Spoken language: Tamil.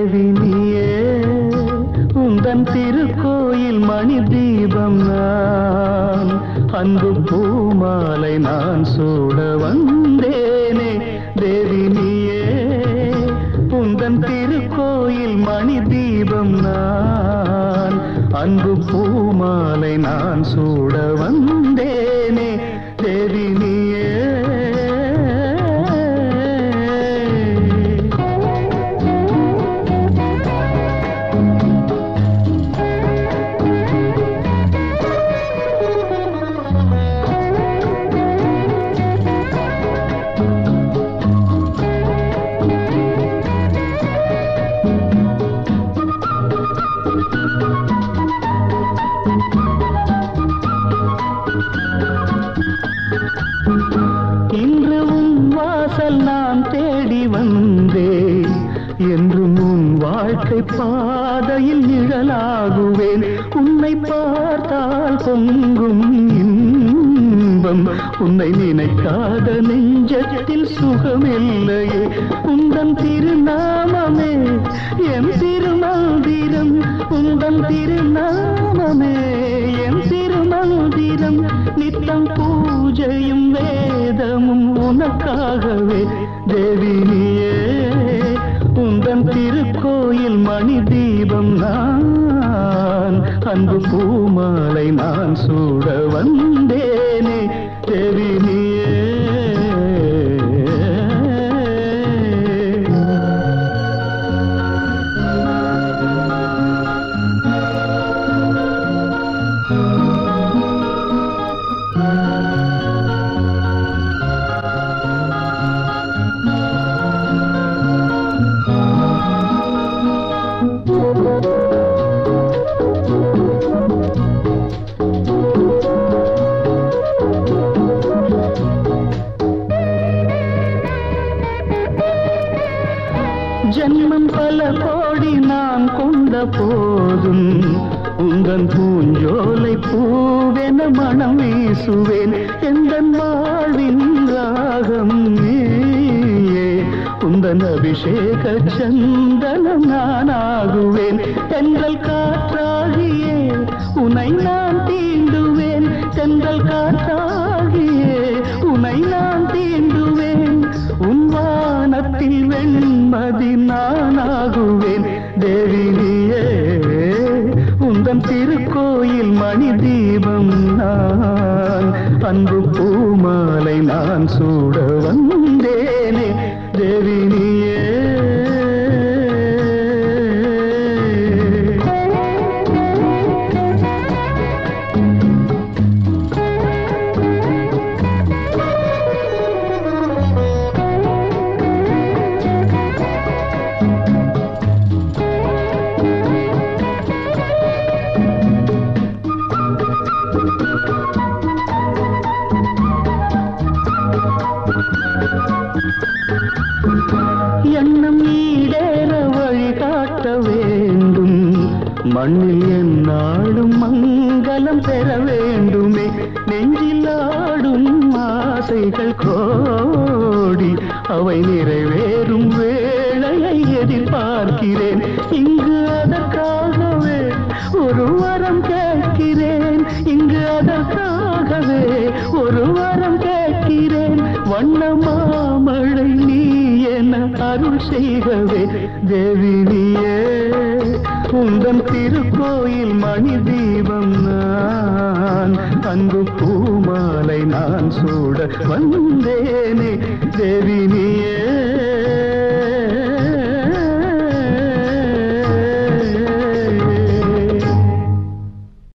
தேவி நீயே உந்தன் திருக்கோயில் மணி தீபம் நான் அன்பு பூமாலை நான் சூட வந்தேனே தேவி நீயே உந்தன் திருக்கோயில் மணி தீபம் நான் அன்பு பூமாலை நான் சூட வந்தேனே தேவி நீயே இன்று உன் வாசல் நான் தேடி வந்தேன் என்று உன் வாழ்க்கை பாதையில் நிழலாகுவேன் உன்னை பார்த்தால் பொங்கும் இன்பம் உன்னை நினைக்காத நெஞ்சத்தில் சுகமில்லையே உந்தன் திருநாமமே என் திருமந்திரம் உந்தன் திருநாமமே என் திருமந்திரம் நித்தம் பூஜையும் வேதமும் உனக்காகவே தேவி நீயே உந்தன் திருக்கோயில் மணி தீபம் நான் அன்பு பூமாலை நான் சூட வந்தேனே தேவி நீயே ஜன்மம் பல கோடி நான் கொண்ட போதும் உந்தன் பூஞ்சோலை பூவென மனம் வீசுவேன் எந்த வாழ்வின் ராகம் நீயே உந்தன் அபிஷேக சந்தனம் நானாகுவேன் தென்றல் காற்றாகியே உனை நான் தீண்டுவேன் தென்றல் காற்றாகியே உனை நான் தீண்டுவேன் உன் வானத்தில் வெண்மதி நானாகுவேன் தேவி நீயே உந்தன் திருக்கோயில் மணி தீபம் நான் அன்பு பூமாலை நான் சூட வந்தேனே தேவி நீயே எண்ணம் ஈடேற வழிகாட்ட வேண்டும் மண்ணில் என்னாடும் மங்களம் பெற வேண்டுமே நெஞ்சில் ஆடும் ஆசைகள் கோடி அவை நிறைவேறும் வேளையை எதிர்பார்க்கிறேன் இங்கு அதற்காகவே ஒரு வரம் கேட்கிறேன் இங்கு அதற்காகவே ஒரு வரம் கேட்கிறேன் வண்ண மாமழை நீ என அருள் செய்கவே தேவி நீயே உந்தன் திருக்கோயில் மணி தீபம் நான் அன்பு பூமாலை நான் சூட வந்தேனே